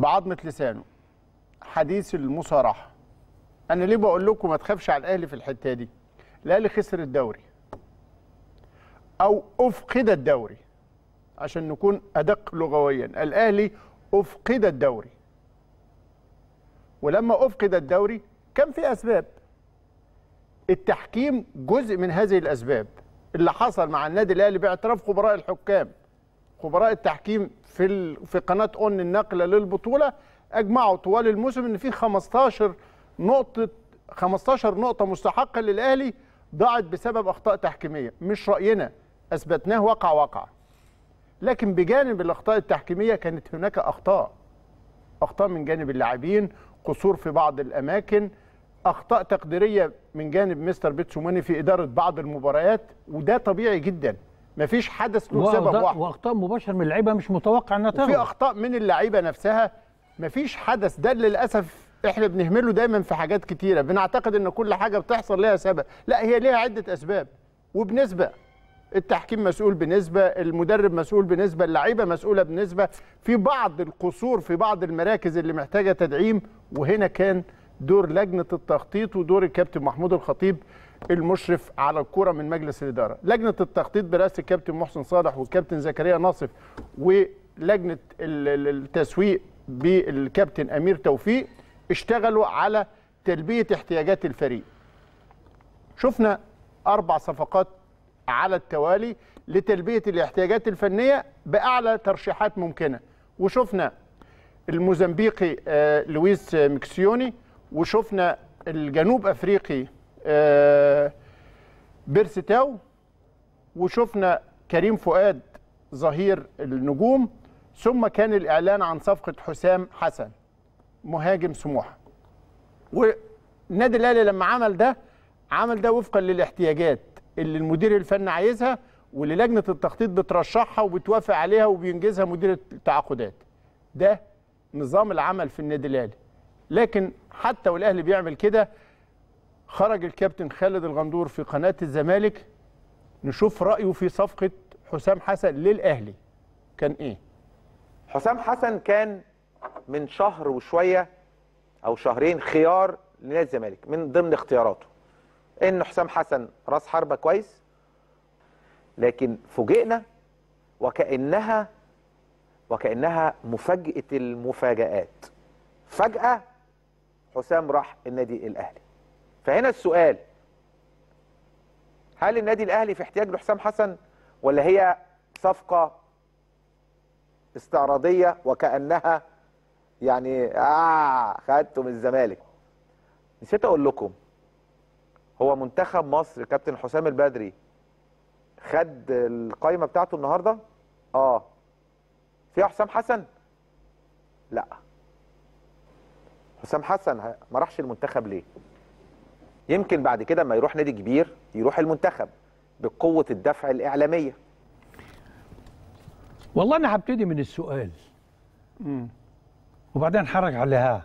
بعظمه لسانه حديث المصارحه انا ليه بقول لكم ما تخافش على الاهلي في الحته دي الاهلي خسر الدوري او افقد الدوري عشان نكون ادق لغويا الاهلي افقد الدوري ولما افقد الدوري كان في اسباب التحكيم جزء من هذه الاسباب اللي حصل مع النادي الاهلي باعتراف خبراء الحكام خبراء التحكيم في ال... في قناه اون النقله للبطوله اجمعوا طوال الموسم ان في 15 نقطه 15 نقطه مستحقه للاهلي ضاعت بسبب اخطاء تحكيميه مش راينا اثبتناه وقع وقع لكن بجانب الاخطاء التحكيميه كانت هناك اخطاء اخطاء من جانب اللاعبين قصور في بعض الاماكن اخطاء تقديريه من جانب مستر بيتسوماني في اداره بعض المباريات وده طبيعي جدا مفيش حدث له سبب وأخطاء- واحد واخطاء مباشر من اللعيبه مش متوقع انها وفي تغلط اخطاء من اللعيبه نفسها مفيش حدث ده للاسف احنا بنهمله دايما في حاجات كتيره بنعتقد ان كل حاجه بتحصل لها سبب لا هي ليها عده اسباب وبنسبه التحكيم مسؤول بنسبه المدرب مسؤول بنسبه اللعيبه مسؤوله بنسبه في بعض القصور في بعض المراكز اللي محتاجه تدعيم وهنا كان دور لجنه التخطيط ودور الكابتن محمود الخطيب المشرف على الكره من مجلس الاداره لجنه التخطيط برئاسه الكابتن محسن صالح والكابتن زكريا ناصف ولجنه ال- ال- التسويق بالكابتن امير توفيق اشتغلوا على تلبيه احتياجات الفريق شفنا اربع صفقات على التوالي لتلبيه الاحتياجات الفنيه باعلى ترشيحات ممكنه وشفنا الموزمبيقي آه، لويس ميكسيوني وشفنا الجنوب افريقي آه، بيرستاو وشفنا كريم فؤاد ظهير النجوم ثم كان الاعلان عن صفقه حسام حسن مهاجم سموحه والنادي الاهلي لما عمل ده عمل ده وفقا للاحتياجات اللي المدير الفني عايزها واللي لجنه التخطيط بترشحها وبتوافق عليها وبينجزها مدير التعاقدات ده نظام العمل في النادي الاهلي لكن حتى والاهلي بيعمل كده خرج الكابتن خالد الغندور في قناه الزمالك نشوف رايه في صفقه حسام حسن للاهلي كان ايه حسام حسن كان من شهر وشويه او شهرين خيار لنادي الزمالك من ضمن اختياراته ان حسام حسن راس حربه كويس لكن فوجئنا وكانها وكانها مفاجاه المفاجات فجاه حسام راح النادي الاهلي فهنا السؤال هل النادي الاهلي في احتياج لحسام حسن ولا هي صفقه استعراضيه وكانها يعني اه خدته من الزمالك نسيت اقول لكم هو منتخب مصر كابتن حسام البدري خد القايمه بتاعته النهارده اه فيها حسام حسن لا حسام حسن ه- ما راحش المنتخب ليه يمكن بعد كده ما يروح نادي كبير يروح المنتخب بقوه الدفع الاعلاميه والله انا هبتدي من السؤال وبعدين حرج عليها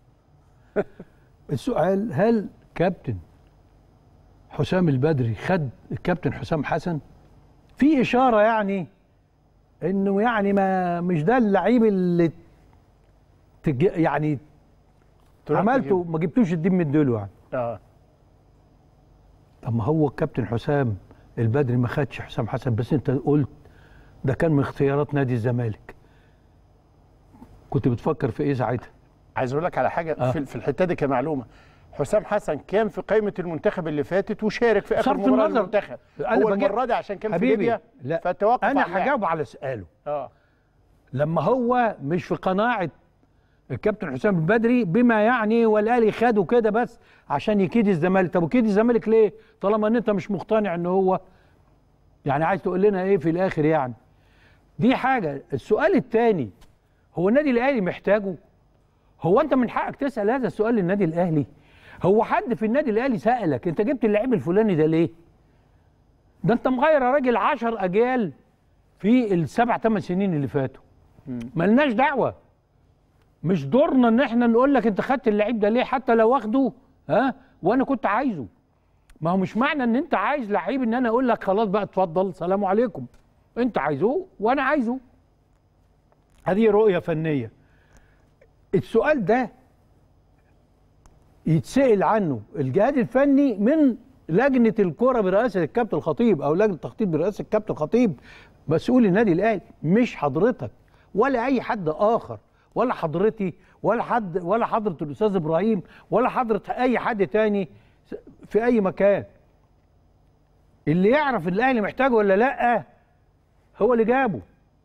السؤال هل كابتن حسام البدري خد الكابتن حسام حسن في اشاره يعني انه يعني ما مش ده اللعيب اللي تج... يعني تروح عملته تجيب. ما جبتوش الدين من دول يعني اه طب ما هو الكابتن حسام البدري ما خدش حسام حسن بس انت قلت ده كان من اختيارات نادي الزمالك كنت بتفكر في ايه ساعتها عايز اقول لك على حاجه آه. في في الحته دي كمعلومه حسام حسن كان في قائمه المنتخب اللي فاتت وشارك في اخر بصرف مباراه النظر. للمنتخب أنا هو بجيب- المره دي عشان كان في حبيبي ليبيا لا فتوقف انا عن اللعب. هجاوب على سؤاله اه لما هو مش في قناعه الكابتن حسام البدري بما يعني والاهلي خده كده بس عشان يكيد الزمالك طب وكيد الزمالك ليه طالما ان انت مش مقتنع ان هو يعني عايز تقول لنا ايه في الاخر يعني دي حاجه السؤال الثاني هو النادي الاهلي محتاجه هو انت من حقك تسال هذا السؤال للنادي الاهلي هو حد في النادي الاهلي سالك انت جبت اللعيب الفلاني ده ليه ده انت مغير يا راجل 10 اجيال في السبع ثمان سنين اللي فاتوا ملناش دعوه مش دورنا ان احنا نقول لك انت خدت اللعيب ده ليه حتى لو واخده ها وانا كنت عايزه ما هو مش معنى ان انت عايز لعيب ان انا اقول لك خلاص بقى اتفضل سلام عليكم انت عايزه وانا عايزه هذه رؤيه فنيه السؤال ده يتسأل عنه الجهاز الفني من لجنه الكره برئاسه الكابتن الخطيب او لجنه التخطيط برئاسه الكابتن الخطيب مسؤول النادي الاهلي مش حضرتك ولا اي حد اخر ولا حضرتي ولا حد ولا حضره الاستاذ ابراهيم ولا حضره اي حد تاني في اي مكان اللي يعرف الاهلي محتاجه ولا لا هو اللي جابه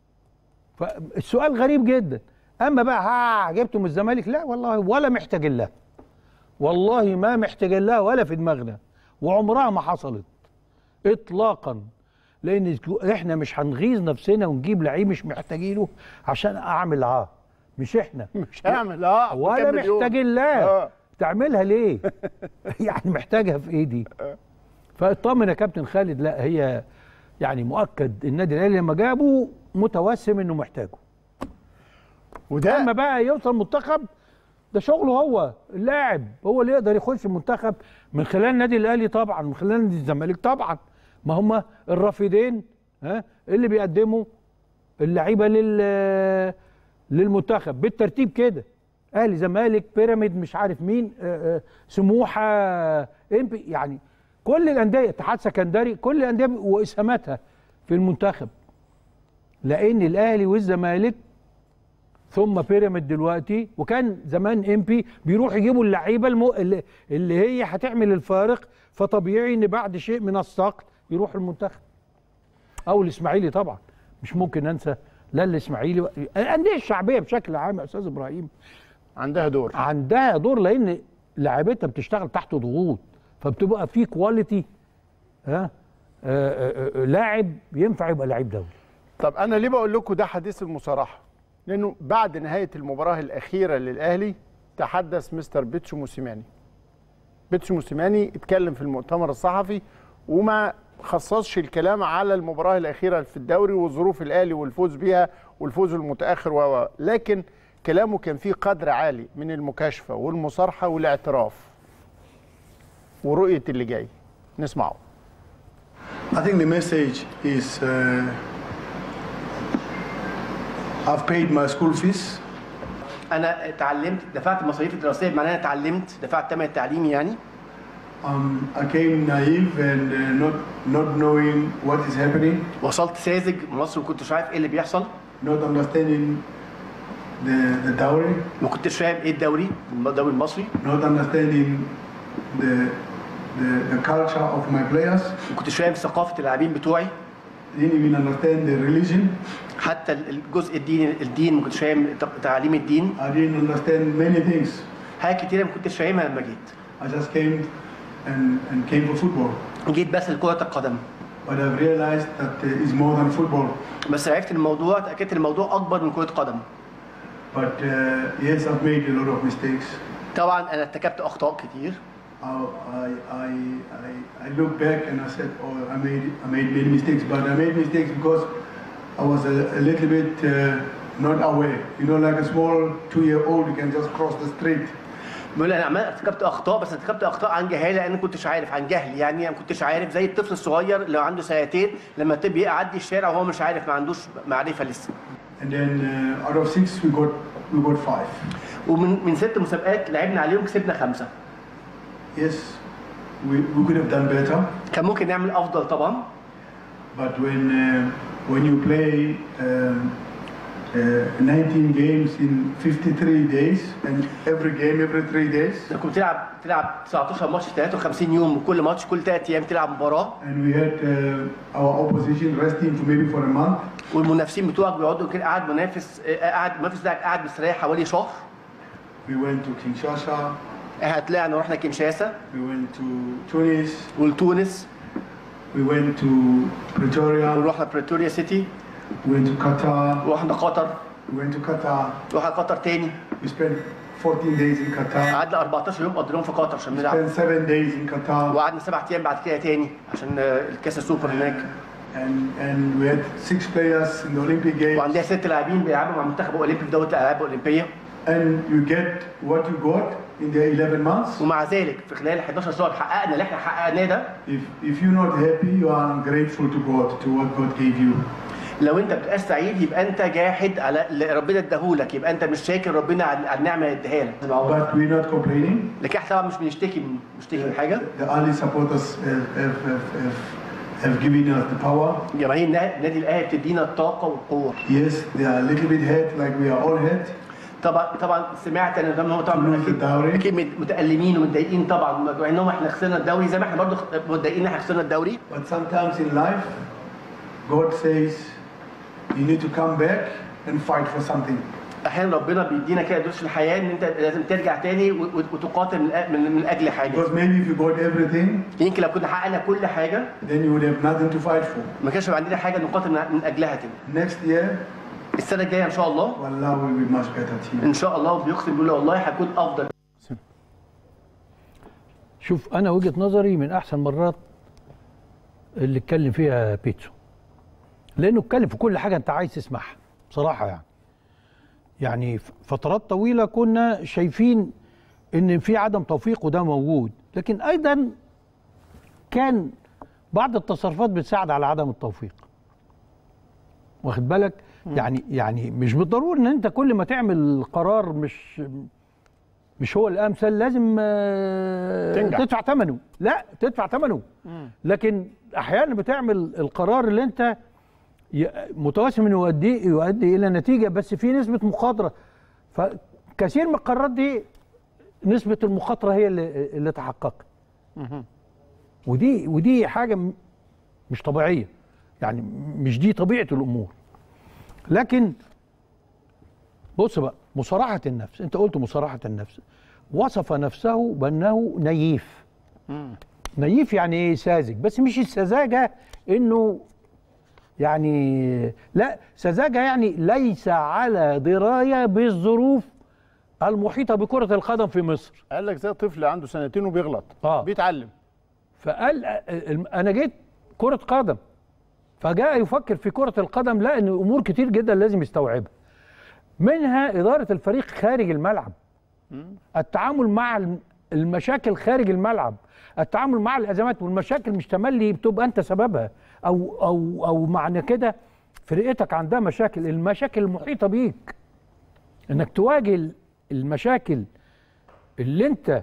فالسؤال غريب جدا اما بقى ها جبته من الزمالك لا والله ولا محتاج الله والله ما محتاج الله ولا في دماغنا وعمرها ما حصلت اطلاقا لان احنا مش هنغيظ نفسنا ونجيب لعيب مش محتاجينه عشان اعمل اه مش احنا مش هعمل اه ولا نكمل يوم. محتاج الله آه. تعملها ليه يعني محتاجها في ايه دي فاطمن يا كابتن خالد لا هي يعني مؤكد النادي الاهلي لما جابه متوسم انه محتاجه وده اما بقى يوصل منتخب ده شغله هو اللاعب هو اللي يقدر يخش المنتخب من خلال النادي الاهلي طبعا من خلال نادي الزمالك طبعا ما هم الرافدين ها اللي بيقدموا اللعيبه لل للمنتخب بالترتيب كده اهلي زمالك بيراميد مش عارف مين آه، آه، سموحه امبي يعني كل الانديه اتحاد سكندري كل الانديه واسهاماتها في المنتخب لان الاهلي والزمالك ثم بيراميد دلوقتي وكان زمان امبي بيروح يجيبوا اللعيبه الم... اللي- اللي هي هتعمل الفارق فطبيعي ان بعد شيء من الصقل يروح المنتخب او الاسماعيلي طبعا مش ممكن انسى لا الاسماعيلي و- الانديه الشعبيه بشكل عام يا استاذ ابراهيم عندها دور عندها دور لان لعيبتها بتشتغل تحت ضغوط فبتبقى في كواليتي ها آه، آه، آه، لاعب ينفع يبقى لعيب دولي طب انا ليه بقول لكم ده حديث المصارحه لانه بعد نهايه المباراه الاخيره للاهلي تحدث مستر بيتسو موسيماني بيتسو موسيماني اتكلم في المؤتمر الصحفي وما خصصش الكلام على المباراه الاخيره في الدوري وظروف الاهلي والفوز بيها والفوز المتاخر و و- لكن كلامه كان فيه قدر عالي من المكاشفه والمصارحه والاعتراف ورؤيه اللي جاي نسمعه I think the message is uh, I've paid my school fees. انا اتعلمت دفعت المصاريف الدراسيه بمعنى انا اتعلمت دفعت ثمن التعليم يعني Um, I came naive and uh, not not knowing what is happening, وصلت ساذج مصر ما كنتش عارف ايه اللي بيحصل not understanding the the dowry, ما كنتش فاهم ايه الدوري الدوري المصري not understanding the the, the culture of my players, ما كنتش فاهم ثقافه اللاعبين بتوعي didn't even understand the religion. حتى الجزء الديني الدين ما كنتش فاهم تعليم الدين I didn't understand many things. حاجات كتيره ما كنتش فاهمها لما جيت I just came and, and came for football. جيت بس لكره القدم But I've realized that uh, it's more than football. بس عرفت إن الموضوع اتاكدت إن الموضوع اكبر من كره قدم But uh, yes, I've made a lot of mistakes. طبعا انا ارتكبت اخطاء كتير I, I, I, I, I look back and I said, oh, I made, I made many mistakes, but I made mistakes because I was a, a little bit uh, not aware. You know, like a small two-year-old, you can just cross the street. بيقول انا عمال ارتكبت اخطاء بس ارتكبت اخطاء عن جهاله لان ما كنتش عارف عن جهل يعني ما كنتش عارف زي الطفل الصغير اللي عنده سنتين لما تبقى يعدي الشارع وهو مش عارف ما عندوش معرفه لسه And then uh, out of six, we got, we got five. ومن من ست مسابقات لعبنا عليهم كسبنا خمسه Yes, we, we could have done better, كان ممكن نعمل افضل طبعا but when, uh, when you play um, uh, 19 games in 53 days, and every game every three days, لما كنت بتلعب تلعب 19 ماتش في 53 يوم وكل ماتش كل ثلاث ايام تلعب مباراه and we had uh, our opposition resting for maybe for a month. والمنافسين بتوعك بيقعدوا كده قاعد منافس قاعد المنافس بتاعك قاعد مستريح حوالي شهر We went to Kinshasa, احنا طلعنا ورحنا كنشاسا we went to Tunis, ولتونس we went to Pretoria, ورحنا بريتوريا سيتي we went to Qatar, ورحنا قطر we went to Qatar. رحنا قطر تاني We spent 14 days in Qatar, قعدنا 14 يوم قضيناهم في قطر عشان نلعب spent seven days in Qatar, وقعدنا سبع ايام بعد كده تاني عشان آه، الكاس السوبر هناك and, and we had six players in the Olympic Games. وعندنا ست لاعبين بيلعبوا مع المنتخب الاولمبي في دوله الالعاب الاولمبيه And you get what you got in the 11 months. ومع ذلك في خلال 11 شهر حققنا اللي احنا حققناه ده If, if you're not happy, you are ungrateful to God, to what God gave you. لو انت بتبقى سعيد يبقى انت جاحد على اللي ربنا اداهولك يبقى انت مش شاكر ربنا على على النعمه اللي اداها لك But we're not complaining. لكن احنا طبعا مش بنشتكي من بنشتكي من حاجه The early supporters have, have, have, have, have given us the power. جماهير النا- نادي الاهلي بتدينا الطاقه والقوه Yes, they are a little bit hurt, like we are all hurt. طبعا طبعا سمعت ان هم طبعا فلوس اكيد الدوري. اكيد مت- متالمين ومتضايقين طبعا مع انهم احنا خسرنا الدوري زي ما احنا برضه متضايقين ان احنا خسرنا الدوري But sometimes in life, God says, you need to come back and fight for something. احيانا ربنا بيدينا كده دروس في الحياه ان انت لازم ترجع تاني و- و- وتقاتل من أ- من, من اجل حاجه Because maybe if you got everything, يمكن لو كنا حققنا كل حاجه then you would have nothing to fight for. ما كانش يبقى عندنا حاجه نقاتل من, من اجلها تاني Next year, السنه الجايه ان شاء الله Wallah will be much better team. ان شاء الله بيقسم بيقول والله هيكون افضل شوف انا وجهه نظري من احسن مرات اللي اتكلم فيها بيتسو لانه اتكلم في كل حاجه انت عايز تسمعها بصراحه يعني يعني ف- فترات طويله كنا شايفين ان في عدم توفيق وده موجود لكن ايضا كان بعض التصرفات بتساعد على عدم التوفيق واخد بالك يعني يعني مش بالضروري ان انت كل ما تعمل قرار مش مش هو الامثل لازم آه، تنجح. تدفع ثمنه لا تدفع ثمنه لكن احيانا بتعمل القرار اللي انت ي- متوسم انه يؤدي يؤدي الى نتيجه بس في نسبه مخاطره فكثير من القرارات دي نسبه المخاطره هي اللي اللي تحققت ودي ودي حاجه م- مش طبيعيه يعني مش دي طبيعه الامور لكن بص بقى مصارحه النفس انت قلت مصارحه النفس وصف نفسه بانه نيف نيف يعني ايه ساذج بس مش السذاجه انه يعني لا سذاجه يعني ليس على درايه بالظروف المحيطه بكره القدم في مصر قال لك زي طفل عنده سنتين وبيغلط آه. بيتعلم فقال أ- الم- انا جيت كره قدم فجاء يفكر في كره القدم لا ان امور كتير جدا لازم يستوعبها منها اداره الفريق خارج الملعب التعامل مع الم- المشاكل خارج الملعب التعامل مع الازمات والمشاكل مش تملي بتبقى انت سببها او او او معنى كده فرقتك عندها مشاكل المشاكل المحيطه بيك انك تواجه ال- المشاكل اللي انت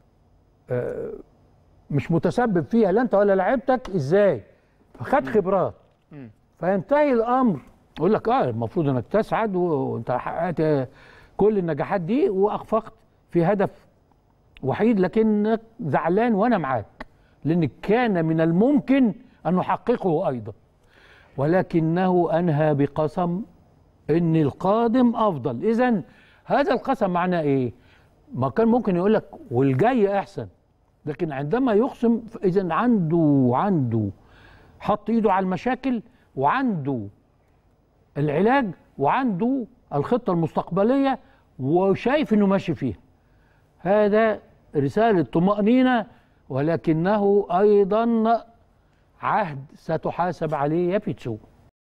مش متسبب فيها لا انت ولا لعيبتك ازاي فخد خبرات فينتهي الامر يقول لك اه المفروض انك تسعد وانت حققت كل النجاحات دي واخفقت في هدف وحيد لكنك زعلان وانا معاك لان كان من الممكن ان نحققه ايضا ولكنه انهى بقسم ان القادم افضل اذا هذا القسم معناه ايه ما كان ممكن يقول لك والجاي احسن لكن عندما يقسم اذا عنده عنده حط ايده على المشاكل وعنده العلاج وعنده الخطه المستقبليه وشايف انه ماشي فيها هذا رساله طمانينه ولكنه ايضا عهد ستحاسب عليه يا بيتسو